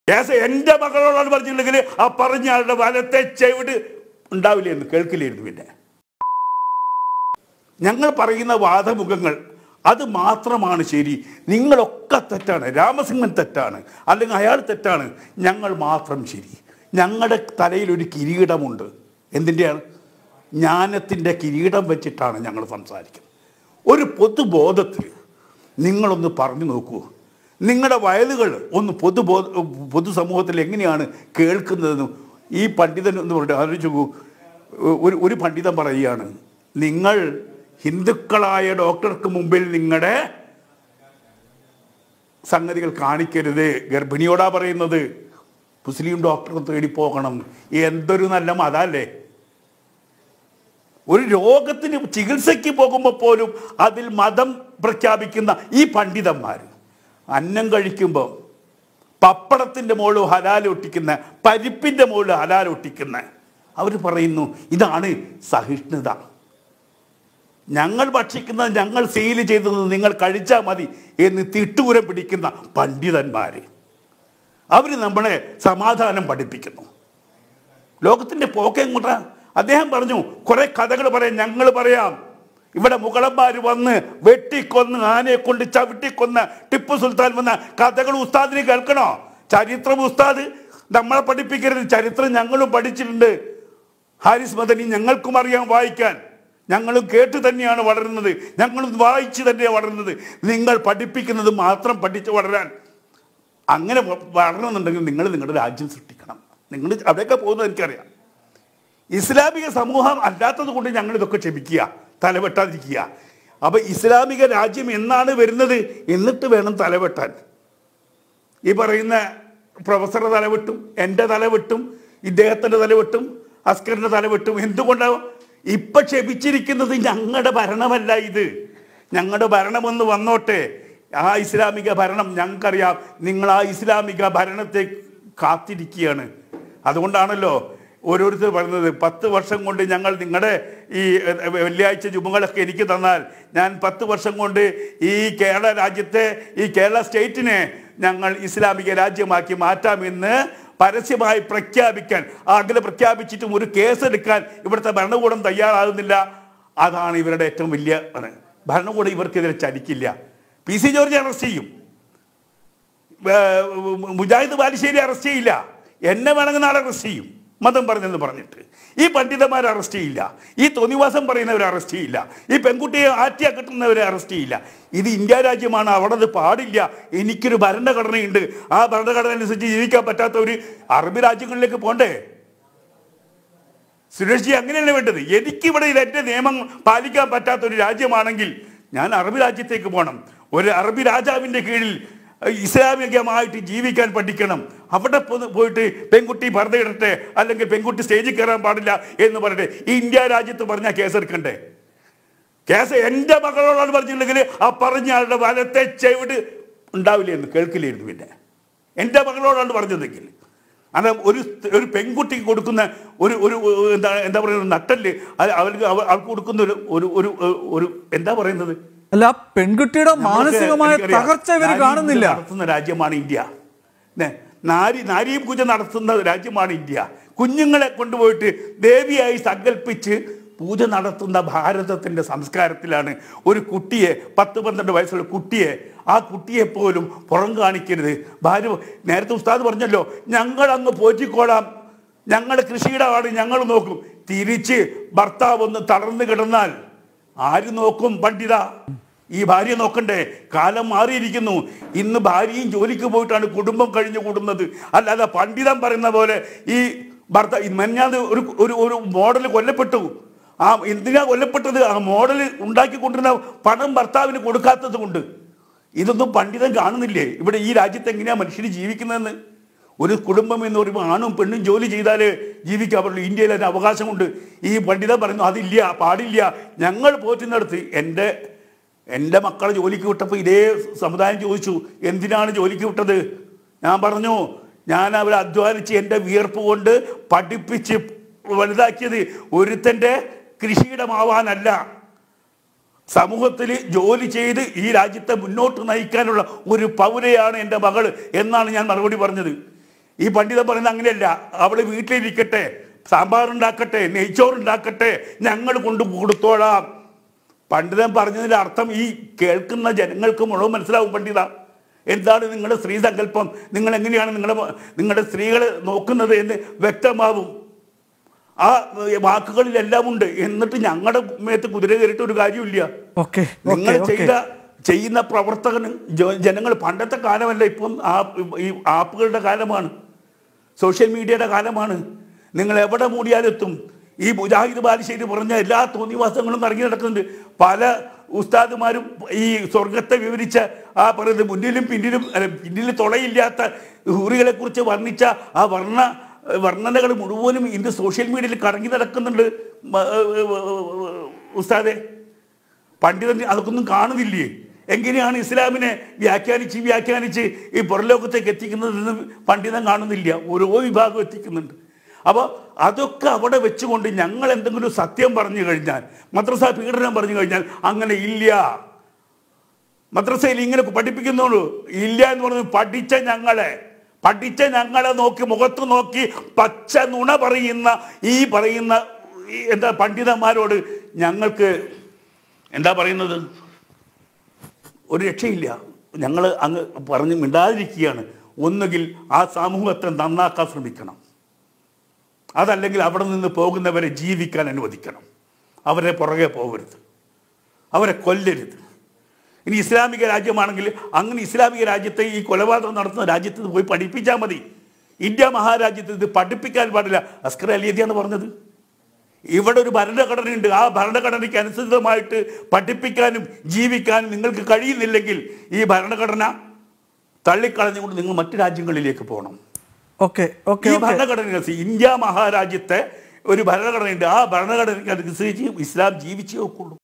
Case എന്റെ മകളോടാണ് പറഞ്ഞിട്ടുണ്ടെങ്കിൽ ആ പറഞ്ഞ ആളുടെ വലത്തെ ചെവിട് ഉണ്ടാവില്ലായിരുന്നു കേൾക്കില്ലായിരുന്നു പിന്നെ ഞങ്ങൾ പറയുന്ന വാദമുഖങ്ങൾ അത് മാത്രമാണ് ശരി നിങ്ങളൊക്കെ തെറ്റാണ് രാമസിംഹൻ തെറ്റാണ് അല്ലെങ്കിൽ അയാൾ തെറ്റാണ് ഞങ്ങൾ മാത്രം ശരി ഞങ്ങളുടെ തലയിൽ ഒരു കിരീടമുണ്ട് എന്തിൻ്റെയാണ് ജ്ഞാനത്തിൻ്റെ കിരീടം വെച്ചിട്ടാണ് ഞങ്ങൾ സംസാരിക്കുന്നത് ഒരു പൊതുബോധത്തിൽ നിങ്ങളൊന്ന് പറഞ്ഞു നോക്കൂ നിങ്ങളുടെ വയലുകൾ ഒന്ന് പൊതുബോധ പൊതുസമൂഹത്തിൽ എങ്ങനെയാണ് കേൾക്കുന്നതെന്നും ഈ പണ്ഡിതൻ എന്ന് പറഞ്ഞിട്ട് ആലോചിച്ച് നോക്കൂ ഒരു ഒരു പണ്ഡിതൻ പറയുകയാണ് നിങ്ങൾ ഹിന്ദുക്കളായ ഡോക്ടർക്ക് മുമ്പിൽ നിങ്ങളുടെ സംഗതികൾ കാണിക്കരുത് ഗർഭിണിയോടാ പറയുന്നത് മുസ്ലിം ഡോക്ടറെ തേടി പോകണം എന്തൊരു നല്ല മതല്ലേ ഒരു രോഗത്തിന് ചികിത്സയ്ക്ക് പോകുമ്പോൾ പോലും അതിൽ മതം പ്രഖ്യാപിക്കുന്ന ഈ പണ്ഡിതന്മാർ അന്നം കഴിക്കുമ്പോൾ പപ്പടത്തിൻ്റെ മുകളിൽ ഹലാൽ ഒട്ടിക്കുന്ന പരിപ്പിൻ്റെ മുകളിൽ ഹലാൽ ഒട്ടിക്കുന്ന അവർ പറയുന്നു ഇതാണ് സഹിഷ്ണുത ഞങ്ങൾ ഭക്ഷിക്കുന്നത് ഞങ്ങൾ സെയിൽ ചെയ്തത് നിങ്ങൾ കഴിച്ചാൽ മതി എന്ന് തിട്ടൂരം പിടിക്കുന്ന പണ്ഡിതന്മാർ അവർ നമ്മളെ സമാധാനം പഠിപ്പിക്കുന്നു ലോകത്തിൻ്റെ പോക്ക് എങ്ങോട്ടാ അദ്ദേഹം പറഞ്ഞു കുറെ കഥകൾ പറയാം ഞങ്ങൾ പറയാം ഇവിടെ മുഗളന്മാർ വന്ന് വെട്ടിക്കൊന്ന് ആനയെ കൊണ്ട് ചവിട്ടിക്കൊന്ന് ടിപ്പു സുൽത്താൻ വന്ന കഥകൾ ഉസ്താദിന് കേൾക്കണോ ചരിത്രം ഉസ്താദ് നമ്മളെ പഠിപ്പിക്കരുത് ചരിത്രം ഞങ്ങളും പഠിച്ചിട്ടുണ്ട് ഹാരിസ് മദനി ഞങ്ങൾക്കും അറിയാം വായിക്കാൻ ഞങ്ങളും കേട്ട് തന്നെയാണ് വളരുന്നത് ഞങ്ങളും വായിച്ച് തന്നെയാണ് വളരുന്നത് നിങ്ങൾ പഠിപ്പിക്കുന്നത് മാത്രം പഠിച്ച് വളരാൻ അങ്ങനെ വ- വളരണമെന്നുണ്ടെങ്കിൽ നിങ്ങൾ നിങ്ങളുടെ രാജ്യം സൃഷ്ടിക്കണം നിങ്ങൾ അവിടെയൊക്കെ പോകുന്നത് എനിക്കറിയാം ഇസ്ലാമിക സമൂഹം അല്ലാത്തത് കൊണ്ട് ഞങ്ങൾ ഇതൊക്കെ ക്ഷമിക്കുക തലവെട്ടാതിരിക്കുക അപ്പൊ ഇസ്ലാമിക രാജ്യം എന്നാണ് വരുന്നത് എന്നിട്ട് വേണം തലവെട്ടാൻ ഈ പറയുന്ന പ്രൊഫസറുടെ തലവെട്ടും എൻ്റെ തലവെട്ടും ഇദ്ദേഹത്തിൻ്റെ തലവെട്ടും അസ്കറിൻ്റെ തലവെട്ടും എന്തുകൊണ്ടാണ് ഇപ്പൊ ക്ഷമിച്ചിരിക്കുന്നത് ഞങ്ങളുടെ ഭരണമല്ല ഇത് ഞങ്ങളുടെ ഭരണമെന്ന് വന്നോട്ടെ ആ ഇസ്ലാമിക ഭരണം ഞങ്ങൾക്കറിയാം നിങ്ങൾ ആ ഇസ്ലാമിക ഭരണത്തെ കാത്തിരിക്കുകയാണ് അതുകൊണ്ടാണല്ലോ ഓരോരുത്തർ പറയുന്നത് പത്ത് വർഷം കൊണ്ട് ഞങ്ങൾ നിങ്ങളുടെ ഈ എ, വെള്ളിയാഴ്ച ജുമകളൊക്കെ എനിക്ക് തന്നാൽ ഞാൻ പത്ത് വർഷം കൊണ്ട് ഈ കേരള രാജ്യത്തെ ഈ കേരള സ്റ്റേറ്റിനെ ഞങ്ങൾ ഇസ്ലാമിക രാജ്യമാക്കി മാറ്റാമെന്ന് പരസ്യമായി പ്രഖ്യാപിക്കാൻ അങ്ങനെ പ്രഖ്യാപിച്ചിട്ടും ഒരു കേസെടുക്കാൻ ഇവിടുത്തെ ഭരണകൂടം തയ്യാറാകുന്നില്ല അതാണ് ഇവരുടെ ഏറ്റവും വലിയ ഇത്. ഭരണകൂടം ഇവർക്കെതിരെ ചലിക്കില്ല പി സി ജോർജ് അറസ്റ്റ് ചെയ്യും ഏർ മുജാഹിദ് ബാലുശ്ശേരി അറസ്റ്റ് ചെയ്യില്ല എന്നെ വേണമെങ്കിൽ നാളെ അറസ്റ്റ് ചെയ്യും മതം പറഞ്ഞെന്ന് പറഞ്ഞിട്ട് ഈ പണ്ഡിതന്മാരെ അറസ്റ്റ് ചെയ്യില്ല ഈ തൊന്നിവാസം പറയുന്നവരെ അറസ്റ്റ് ചെയ്യില്ല ഈ പെൺകുട്ടിയെ ആറ്റിയ കിട്ടുന്നവരെ അറസ്റ്റ് ചെയ്യില്ല ഇത് ഇന്ത്യ രാജ്യമാണ് അവിടെ അത് പാടില്ല എനിക്കൊരു ഭരണഘടനയുണ്ട് ആ ഭരണഘടന അനുസരിച്ച് ജീവിക്കാൻ പറ്റാത്തവർ അറബ് രാജ്യങ്ങളിലേക്ക് പോണ്ടേ സുരേഷ് ജി അങ്ങനെയല്ല വേണ്ടത് എനിക്കിവിടെ ഇത് എൻ്റെ നിയമം പാലിക്കാൻ പറ്റാത്ത ഒരു രാജ്യമാണെങ്കിൽ ഞാൻ അറബ് രാജ്യത്തേക്ക് പോകണം ഒരു അറബി രാജാവിൻ്റെ കീഴിൽ അഹ് ഇസ്ലാമികമായിട്ട് ജീവിക്കാൻ പഠിക്കണം അവിടെ പോ- പോയിട്ട് പെൺകുട്ടി ഭർത്തയിടട്ടെ അല്ലെങ്കിൽ പെൺകുട്ടി സ്റ്റേജിൽ കയറാൻ പാടില്ല എന്ന് പറഞ്ഞിട്ട് ഈ ഇന്ത്യ രാജ്യത്ത് പറഞ്ഞാൽ കേസെടുക്കണ്ടേ കേസ് എൻ്റെ മകളോടാണ് പറഞ്ഞിട്ടുണ്ടെങ്കിൽ ആ പറഞ്ഞ ആളുടെ വലത്തെ ചെവിട് ഉണ്ടാവില്ലായിരുന്നു കേൾക്കില്ലായിരുന്നു പിന്നെ എൻ്റെ മകളോടാണ് പറഞ്ഞതെങ്കിൽ അത് ഒരു സ്ത്രീ- ഒരു പെൺകുട്ടിക്ക് കൊടുക്കുന്ന ഒരു ഒരു എന്താ എന്താ പറയുക നട്ടല് അത് അവർക്ക് അവ- അവൾക്ക് കൊടുക്കുന്ന ഒരു ഒരു ഒരു ഒരു എന്താ പറയുന്നത് അല്ല പെൺകുട്ടിയുടെ നമ്മൾക്ക് മാനസികമായ എനിക്കറിയാം, തകർച്ച ഇവർ നാരീ പൂജ കാണുന്നില്ല നടത്തുന്ന രാജ്യമാണ് ഇന്ത്യ നെ, നാരി നാരീ പൂജ നടത്തുന്ന രാജ്യമാണ് ഇന്ത്യ കുഞ്ഞുങ്ങളെ കൊണ്ടുപോയിട്ട് ദേവിയായി സങ്കല്പിച്ച് പൂജ നടത്തുന്ന ഭാരതത്തിന്റെ സംസ്കാരത്തിലാണ് ഒരു കുട്ടിയെ പത്ത് പന്ത്രണ്ട് വയസ്സുള്ള കുട്ടിയെ ആ കുട്ടിയെ പോലും പുറം കാണിക്കരുത് ഭാര്യ നേരത്തെ ഉസ്താദ് പറഞ്ഞല്ലോ ഞങ്ങൾ അങ്ങ് പോറ്റിക്കോളാം ഞങ്ങളുടെ കൃഷിയുടെ ആട് ഞങ്ങൾ നോക്കും തിരിച്ച് ഭർത്താവ് ഒന്ന് തളർന്നു കിടന്നാൽ ആര് നോക്കും പണ്ഡിത ഈ ഭാര്യ നോക്കണ്ടേ കാലം മാറിയിരിക്കുന്നു ഇന്ന് ഭാര്യയും ജോലിക്ക് പോയിട്ടാണ് കുടുംബം കഴിഞ്ഞു കൂടുന്നത് അല്ലാതെ പണ്ഡിതൻ പറയുന്ന പോലെ ഈ ഭർത്ത മെഞ്ഞാത് ഒരു ഒരു ഒരു മോഡൽ കൊല്ലപ്പെട്ടു ആ എന്തിനാ കൊല്ലപ്പെട്ടത് ആ മോഡൽ ഉണ്ടാക്കി കൊണ്ടിരുന്ന പണം ഭർത്താവിന് കൊടുക്കാത്തത് കൊണ്ട് ഇതൊന്നും പണ്ഡിതൻ കാണുന്നില്ലേ ഇവിടെ ഈ രാജ്യത്ത് എങ്ങനെയാ മനുഷ്യർ ജീവിക്കുന്നതെന്ന് ഒരു കുടുംബം എന്ന് പറയുമ്പോൾ ആണും പെണ്ണും ജോലി ചെയ്താലേ ജീവിക്കാൻ പറ്റുള്ളൂ ഇന്ത്യയിൽ അതിന് അവകാശമുണ്ട് ഈ പണ്ഡിതൻ പറയുന്നു അതില്ല പാടില്ല ഞങ്ങൾ പോറ്റുന്നിടത്ത് എൻ്റെ എൻ്റെ മക്കളെ ജോലിക്ക് വിട്ടപ്പോൾ ഇതേ സമുദായം ചോദിച്ചു എന്തിനാണ് ജോലിക്ക് വിട്ടത് ഞാൻ പറഞ്ഞു ഞാൻ അവരെ അധ്വാനിച്ച് എൻ്റെ വിയർപ്പ് കൊണ്ട് പഠിപ്പിച്ച് വലുതാക്കിയത് ഒരുത്തൻ്റെ കൃഷിയിടമാവാനല്ല സമൂഹത്തിൽ ജോലി ചെയ്ത് ഈ രാജ്യത്തെ മുന്നോട്ട് നയിക്കാനുള്ള ഒരു പൗരയാണ് എൻ്റെ മകൾ എന്നാണ് ഞാൻ മറുപടി പറഞ്ഞത് ഈ പണ്ഡിതൻ പറയുന്നത് അങ്ങനെയല്ല അവള് വീട്ടിലിരിക്കട്ടെ സാമ്പാർ ഉണ്ടാക്കട്ടെ നെയ്ച്ചോറ് ഉണ്ടാക്കട്ടെ ഞങ്ങൾ കൊണ്ട് കൊടുത്തോളാം പണ്ഡിതൻ പറഞ്ഞതിന്റെ അർത്ഥം ഈ കേൾക്കുന്ന ജനങ്ങൾക്ക് മുഴുവൻ മനസ്സിലാവും പണ്ഡിത എന്താണ് നിങ്ങളുടെ സ്ത്രീ സങ്കല്പം നിങ്ങൾ എങ്ങനെയാണ് നിങ്ങളുടെ നിങ്ങളുടെ സ്ത്രീകളെ നോക്കുന്നത് എന്ന് വ്യക്തമാവും ആ വാക്കുകളിലെല്ലാം ഉണ്ട് എന്നിട്ട് ഞങ്ങളുടെ മേത്ത് കുതിര കയറിയിട്ട് ഒരു കാര്യമില്ല ഓക്കെ നിങ്ങൾ ഓക്കെ ഓക്കെ ചെയ്ത ചെയ്യുന്ന പ്രവർത്തകന് ജ- ജനങ്ങൾ പണ്ടത്തെ കാലമല്ല ഇപ്പം ആപ്പ് ഈ ആപ്പുകളുടെ കാലമാണ് സോഷ്യൽ മീഡിയയുടെ കാലമാണ് നിങ്ങൾ എവിടെ മൂടിയാലെത്തും ഈ മുജാഹിദ് ബാലുശ്ശേരി പറഞ്ഞ എല്ലാ തോന്നിവാസങ്ങളും ഇറങ്ങി നടക്കുന്നുണ്ട് പല ഉസ്താദുമാരും ഈ സ്വർഗത്തെ വിവരിച്ച ആ പറയുന്നത് മുന്നിലും പിന്നിലും അല്ല, പിന്നിൽ തുളയില്ലാത്ത ഹൂറികളെ കുറിച്ച് വർണ്ണിച്ച ആ വർണ്ണ വർണ്ണനകൾ മുഴുവനും ഇന്ന് സോഷ്യൽ മീഡിയയിൽ കറങ്ങി നടക്കുന്നുണ്ട് മ- ഉസ്താദെ പണ്ഡിതൻ അതൊക്കെ ഒന്നും കാണുന്നില്ലേ എങ്ങനെയാണ് ഇസ്ലാമിനെ വ്യാഖ്യാനിച്ച് വ്യാഖ്യാനിച്ച് ഈ പുറലോകത്തേക്ക് എത്തിക്കുന്നതെന്ന് പണ്ഡിതൻ കാണുന്നില്ല ഓരോ വിഭാഗം എത്തിക്കുന്നുണ്ട് അപ്പോൾ അതൊക്കെ അവിടെ വെച്ചുകൊണ്ട് ഞങ്ങൾ എന്തെങ്കിലും സത്യം പറഞ്ഞു കഴിഞ്ഞാൽ മദ്രസ പീഡനം പറഞ്ഞു കഴിഞ്ഞാൽ അങ്ങനെ ഇല്ല മദ്രസയിൽ ഇങ്ങനെ പഠിപ്പിക്കുന്നുള്ളൂ ഇല്ല എന്ന് പറഞ്ഞു പഠിച്ച ഞങ്ങളെ പഠിച്ച ഞങ്ങളെ നോക്കി മുഖത്ത് നോക്കി പച്ച നുണ പറയുന്ന ഈ പറയുന്ന ഈ എന്താ പണ്ഡിതന്മാരോട് ഞങ്ങൾക്ക് എന്താ പറയുന്നത് ഒരു രക്ഷയില്ല ഞങ്ങൾ അങ്ങ് പറഞ്ഞ് മിണ്ടാതിരിക്കുകയാണ് ഒന്നുകിൽ ആ സമൂഹത്തെ നന്നാക്കാൻ ശ്രമിക്കണം അതല്ലെങ്കിൽ അവിടെ നിന്ന് പോകുന്നവരെ ജീവിക്കാൻ അനുവദിക്കണം അവരെ പുറകെ പോകരുത് അവരെ കൊല്ലരുത് ഇനി ഇസ്ലാമിക രാജ്യമാണെങ്കിൽ അങ്ങനെ ഇസ്ലാമിക രാജ്യത്തെ ഈ കൊലപാതകം നടത്തുന്ന രാജ്യത്ത് ഇത് പോയി പഠിപ്പിച്ചാൽ മതി ഇന്ത്യ മഹാരാജ്യത്ത് ഇത് പഠിപ്പിക്കാൻ പാടില്ല അസ്കർ അലിയതിയാണ് പറഞ്ഞത് ഇവിടെ ഒരു ഭരണഘടനയുണ്ട് ആ ഭരണഘടനയ്ക്ക് അനുസൃതമായിട്ട് പഠിപ്പിക്കാനും ജീവിക്കാനും നിങ്ങൾക്ക് കഴിയുന്നില്ലെങ്കിൽ ഈ ഭരണഘടന തള്ളിക്കളഞ്ഞുകൊണ്ട് നിങ്ങൾ മറ്റു രാജ്യങ്ങളിലേക്ക് പോകണം ഓക്കെ ഓക്കെ ഈ ഓക്കെ ഭരണഘടന ഇന്ത്യ മഹാരാജ്യത്തെ ഒരു ഭരണഘടനയുണ്ട് ആ ഭരണഘടനയ്ക്ക് അനുസരിച്ച് ഇസ്ലാം ജീവിച്ചേ ഒക്കുള്ളൂ